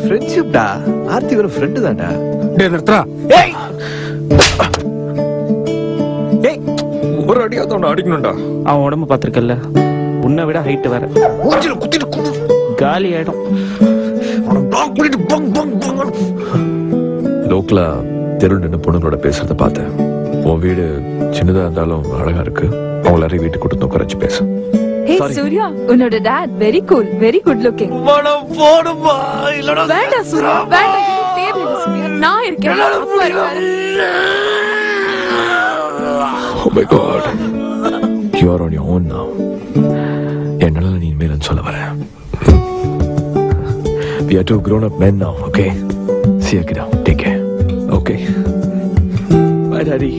ஃப்ரெண்ட்ஷிப்டா ஆர்த்தி ஒரு ஃப்ரெண்டு தான்டா டேய் நிறுத்துறா ஏய் ஏய் ஒரு அடியாவது அவனை அடிக்கணும்டா அவன் உடம்பு பார்த்திருக்கல்ல உன்னை விட ஹைட் வேற மூஞ்சில குத்திட்டு குடு. காலி ஆயிடும் அவனை பிளாக் பண்ணிட்டு பங் பங் பங் லோக்கலா தெருவில் நின்று பொண்ணுங்களோட பேசுறத பார்த்தேன் உன் வீடு சின்னதா இருந்தாலும் அழகா இருக்கு அவங்க எல்லாரையும் வீட்டுக்கு கூட்டு வந்து உட்கார வச்சு பேசு ஹே Sorry. சூர்யா உன்னோட dad very cool very good looking மனம் போடுமா இல்லடா வேண்டாம் சூர்யா வேண்டாம் இது தேவையில்லை சூர்யா நான் இருக்கேன் உட்காரு, உட்காரு. Oh my god. You are on your own now. என்னால நீ இனிமேல் சொல்ல வரேன் We are two grown up men now, okay? See you, kiddo. Take care. Okay. Bye, daddy.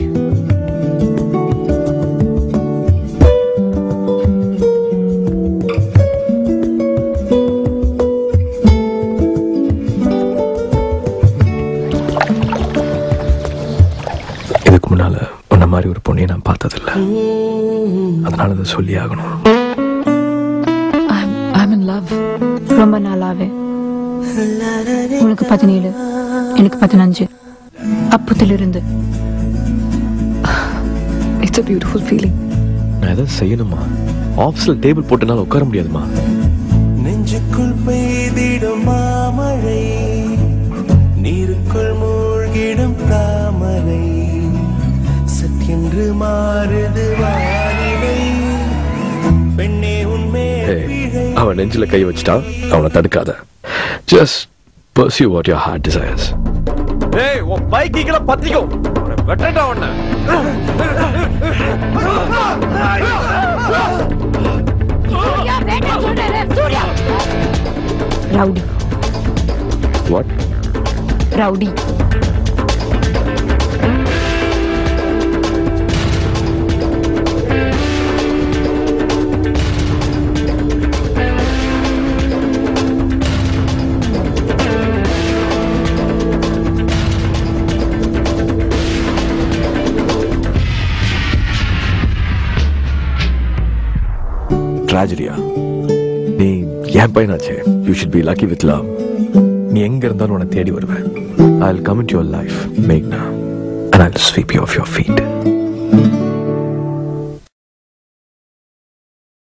இதுக்கு முன்னால உன்ன மாதிரி ஒரு பொண்ணையை நான் பார்த்ததில்ல அதனால அதை சொல்லி ஆகணும் I'm I'm in love ரொம்ப நாளாவே உனக்கு பதினேழு எனக்கு பதினஞ்சு அப்பத்திலிருந்து இட்ஸ் a beautiful feeling நான் எதாவது செய்யணுமா ஆஃபீஸ்ல டேபிள் போட்டனால உட்கார முடியாதுமா நெஞ்சுக்குள் பெய்திடும் மாமழை நீருக்குள் மூழ்கிடும் தாமரை சத்யென்று மாறுது வானிலை பெண்ணே உன்மேல் ஏய், பிழை அவன் நெஞ்சில கை வச்சுட்டா அவனை தடுக்காத just pursue what your heart desires ஏய் உன் பைக் கீழ பத்திக்கும் வெட்டடா உன்னை ரவுடி வாட் ரவுடி ட்ராஜடியா நீ என் பையனாச்சே you should be lucky with love நீ எங்க இருந்தாலும் உன்னை தேடி வருவேன் I will come in your life மேக்னா and I will sweep you off your feet